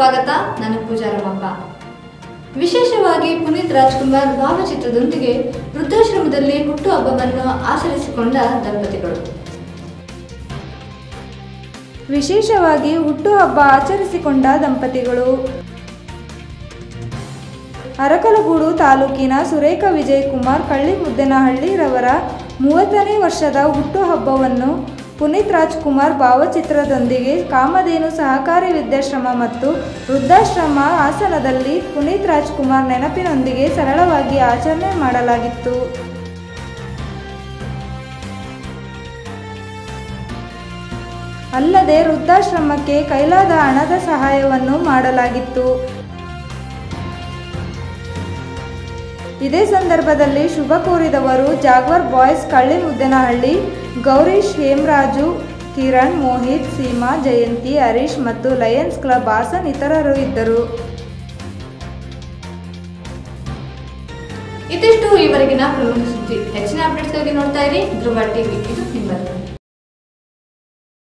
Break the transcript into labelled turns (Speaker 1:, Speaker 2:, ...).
Speaker 1: ಸ್ವಾಗತ ನಾನು ಪೂಜಾ ರಮಪ್ಪ ವಿಶೇಷವಾಗಿ ಪುನೀತ್ ರಾಜ್ಕುಮಾರ್ ಭಾವಚಿತ್ರದೊಂದಿಗೆ ವೃದ್ಧಾಶ್ರಮದಲ್ಲಿ ಹುಟ್ಟುಹಬ್ಬವನ್ನು ಆಚರಿಸಿಕೊಂಡ ದಂಪತಿಗಳು
Speaker 2: ವಿಶೇಷವಾಗಿ ಹುಟ್ಟುಹಬ್ಬ ಆಚರಿಸಿಕೊಂಡ ದಂಪತಿಗಳು ಅರಕಲಗೂಡು ತಾಲೂಕಿನ ಸುರೇಖ ವಿಜಯಕುಮಾರ್ ಕಳ್ಳಿಮುದ್ದನಹಳ್ಳಿರವರ ಮೂವತ್ತನೇ ವರ್ಷದ ಹುಟ್ಟುಹಬ್ಬವನ್ನು ಪುನೀತ್ ರಾಜ್ಕುಮಾರ್ ಭಾವಚಿತ್ರದೊಂದಿಗೆ ಕಾಮಧೇನು ಸಹಕಾರಿ ವಿದ್ಯಾಶ್ರಮ ಮತ್ತು ವೃದ್ಧಾಶ್ರಮ ಹಾಸನದಲ್ಲಿ ಪುನೀತ್ ರಾಜ್ಕುಮಾರ್ ನೆನಪಿನೊಂದಿಗೆ ಸರಳವಾಗಿ ಆಚರಣೆ ಮಾಡಲಾಗಿತ್ತು ಅಲ್ಲದೆ ವೃದ್ಧಾಶ್ರಮಕ್ಕೆ ಕೈಲಾದ ಹಣದ ಸಹಾಯವನ್ನು ಮಾಡಲಾಗಿತ್ತು ಇದೇ ಸಂದರ್ಭದಲ್ಲಿ ಶುಭ ಕೋರಿದವರು ಜಾಗ್ವರ್ ಬಾಯ್ಸ್ ಕಳ್ಳಿಮುದ್ದನಹಳ್ಳಿ ಗೌರೀಶ್ ಹೇಮರಾಜು ಕಿರಣ್ ಮೋಹಿತ್ ಸೀಮಾ ಜಯಂತಿ ಹರೀಶ್ ಮತ್ತು ಲಯನ್ಸ್ ಕ್ಲಬ್ ಹಾಸನ್ ಇತರರು ಇದ್ದರು
Speaker 1: ಇದಿಷ್ಟು ಈವರೆಗಿನ ಪ್ರಮುಖ ಸುದ್ದಿ ಹೆಚ್ಚಿನ ಅಪ್ಡೇಟ್ಸ್ಗಾಗಿ ನೋಡ್ತಾ ಇರಿ ಧ್ರುವ ಟಿವಿ ಇದು ನಿಮ್ಮದು